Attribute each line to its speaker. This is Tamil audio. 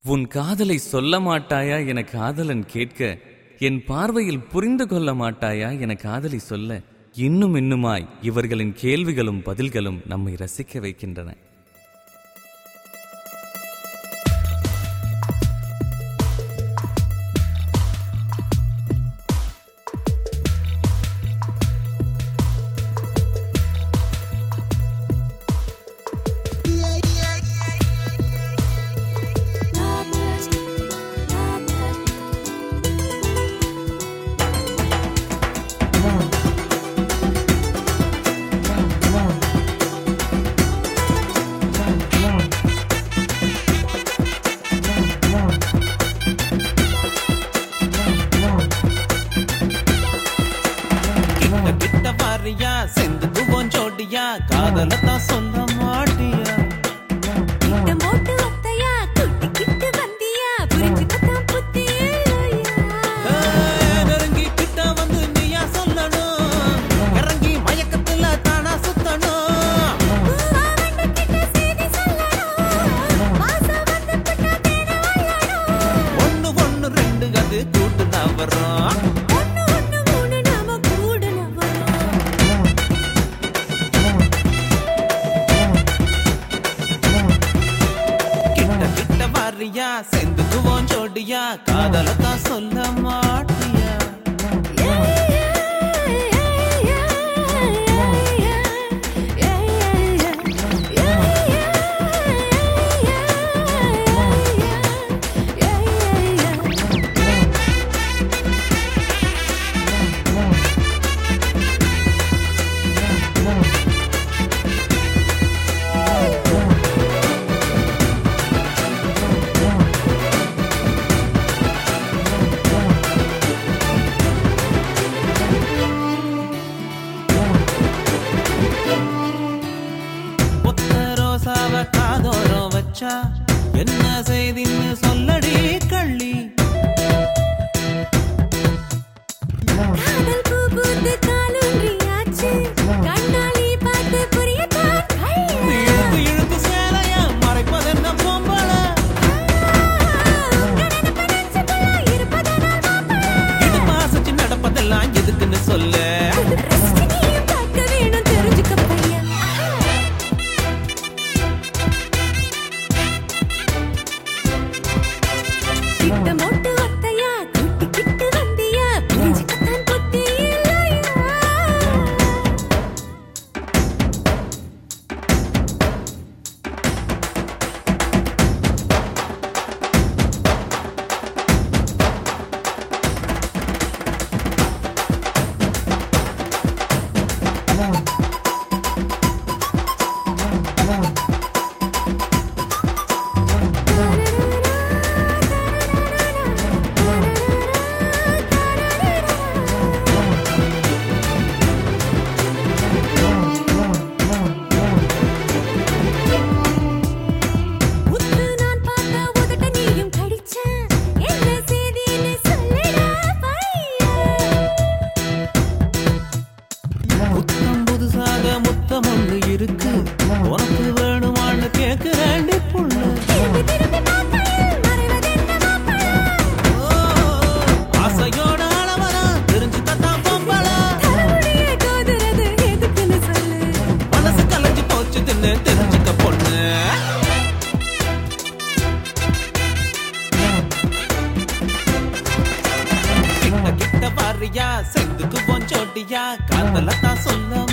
Speaker 1: உன் காதலை சொல்ல மாட்டாயா என காதலன் கேட்க என் பார்வையில் புரிந்து கொள்ள மாட்டாயா என காதலி சொல்ல இன்னும் இன்னுமாய் இவர்களின் கேள்விகளும் பதில்களும் நம்மை ரசிக்க வைக்கின்றன
Speaker 2: கிட்ட கிட்ட வாரியா செந்துக்குவோம் ஜோடியா காதலத்தான் சொல்ல மாட்டியா
Speaker 3: இந்த மோட்டு ஒத்தையா துட்டிக்கிட்டு வந்தியா புரிஞ்சுக்கத்தான் புத்தி இல்லையா
Speaker 2: ஏய், நெருங்கி கிட்ட வந்து நீயா சொல்லணும் இறங்கி மயக்கத்துல தானா சுத்தணும்
Speaker 3: பூவாவண்டுகிட்ட செய்தி சொல்லணும் வாசம் வந்து புட்டா தேட வல்லணும்
Speaker 2: ஒண்ணு ஒண்ணு ரெண்டு அது கூட்டுனா வரும்
Speaker 3: ஒண்ணு ஒண்ணு மூணு நாம கூட நம்பணும்
Speaker 2: கிட்ட கிட்ட வாரியா செந்துக்குவோம் ஜோடியா காதலத்தான் சொல்ல மாட்டியா ஒத்த ரோசாவ காதோரம் வச்சா என்ன செய்தின்னு சொல்லடி கள்ளி
Speaker 3: காதல் பூ பூத்து காலூன்றியாச்சு கண்ணாடி பார்த்து புரியத்தான் கையில
Speaker 2: இழுத்து இழுத்து சேலைய மறைப்பதென்ன பொம்பள இது மாசச்சு நடப்பதெல்லாம் எதுக்குன்னு சொல்ல
Speaker 3: முத்து நான் பார்த்த உதட்ட நீயும் கடிச்ச என்ன செய்தின்னு சொல்லுடா பையன்
Speaker 2: புத்தம் புதுசாக முத்தம் ஒண்ணு இருக்கு உனக்கு வேணுமான்னு கேக்குறேன்டி புள்ள
Speaker 3: திரும்பி திரும்பி பார்க்கையில் மறைவதென்ன மாப்பிள்ளை
Speaker 2: ஓ, ஆசையோட அளவரா தெரிஞ்சுக்கத்தான் பொம்பள
Speaker 3: தலைமுடியை கோதுறது எதுக்குன்னு சொல்லு
Speaker 2: மனசு கலைஞ்சு போச்சு தின்னு தெரிஞ்சுக்க பொண்ணு கிட்ட கிட்ட வாரியா செந்துக்கு பொஞ்சோட்டியா காதல தான் சொல்ல